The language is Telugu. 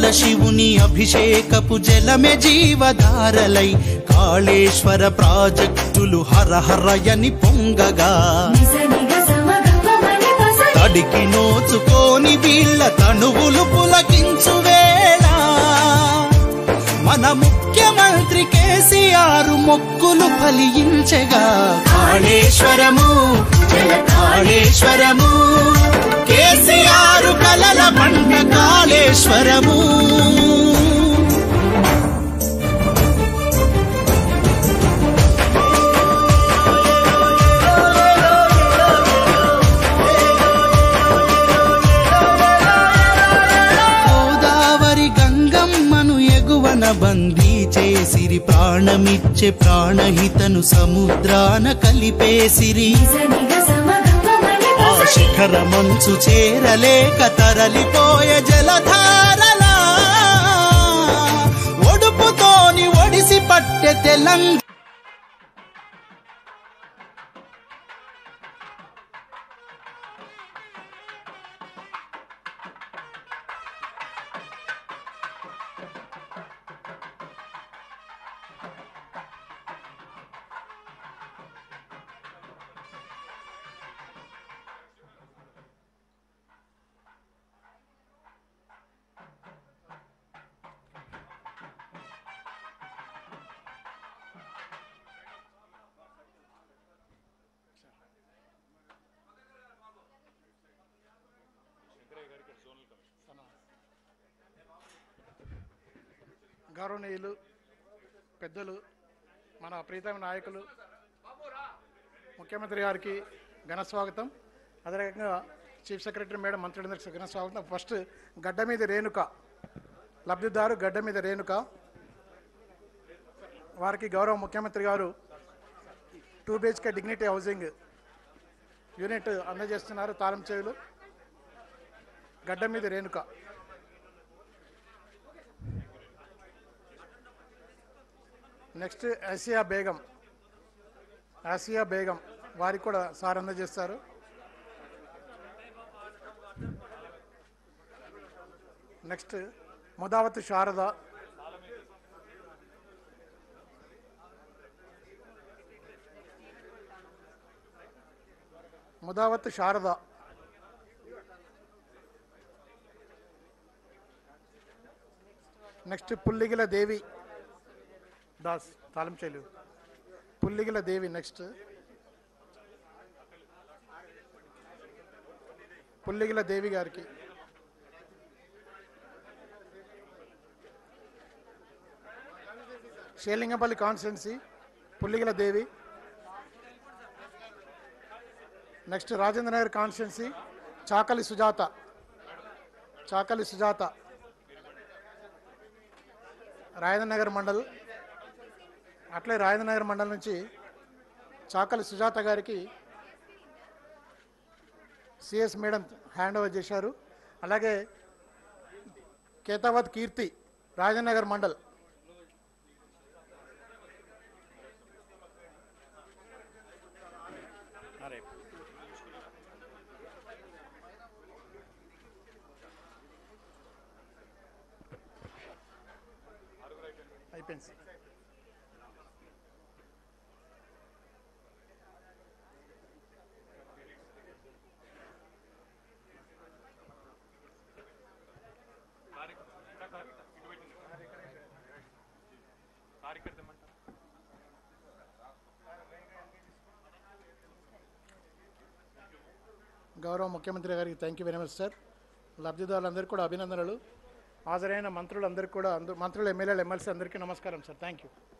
శివుని అభిషేకపు జలమే జీవధారలై కాళేశ్వర ప్రాజెక్టులు హరహరయని పొంగగా తడికి నోచుకోని వీళ్ళ తనువులు పులకించు వేళ మన ముఖ్యమంత్రి కేసీఆర్ మొక్కులు ఫలించగా కాళేశ్వరము జల కాళేశ్వరము కేసీఆర్ కలల పంట కాళేశ్వరము గోదావరి గంగమ్మను ఎగువన బందీ చేసిరి ప్రాణమిచ్చే ప్రాణహితను సముద్రాన కలిపేసిరి ఆ శిఖర మంచు చేరలేక తరలిపోయే జలధారలా ఒడుపుతోని ఒడిసి పట్టె తెలంగాణ గౌరవనీయులు పెద్దలు మన ప్రీతమ నాయకులు ముఖ్యమంత్రి గారికి ఘన స్వాగతం అదే రకంగా చీఫ్ సెక్రటరీ మేడం మంత్రులందరికీ ఘన స్వాగతం ఫస్ట్ గడ్డ మీద రేణుక లబ్ధిదారు గడ్డ మీద రేణుక వారికి గౌరవ ముఖ్యమంత్రి గారు two BHK dignity housing unit అందజేస్తున్నారు తాళం చెవులు గడ్డ మీద రేణుక నెక్స్ట్ ఆసియా బేగం ఆసియా బేగం వారికి కూడా సార్ అందజేస్తారు నెక్స్ట్ ముదావత్ శారద ముదావత్ శారద నెక్స్ట్ పుల్లిగిల దేవి దాస్ తాళం చెల్లు పుల్లిగిల దేవి నెక్స్ట్ పుల్లిగిల దేవి గారికి Shelingapally constituency Pulligila Devi next Rajendra Nagar constituency Chakali Sujatha Chakali Sujatha Rajendra Nagar mandal అట్లే రాజేంద్ర నగర్ మండలం నుంచి చాకలి సుజాత గారికి సిఎస్ మేడం హ్యాండ్ ఓవర్ చేశారు అలాగే కేతావత్ కీర్తి రాజేంద్ర నగర్ మండల్ అయిపోయింది సార్. గౌరవ ముఖ్యమంత్రి గారికి thank you very much sir లబ్ధిదారులందరికీ కూడా అభినందనలు హాజరైన మంత్రులందరికీ కూడా అందరూ మంత్రులు ఎమ్మెల్యేలు ఎమ్మెల్సీ అందరికీ నమస్కారం సార్ థ్యాంక్ యూ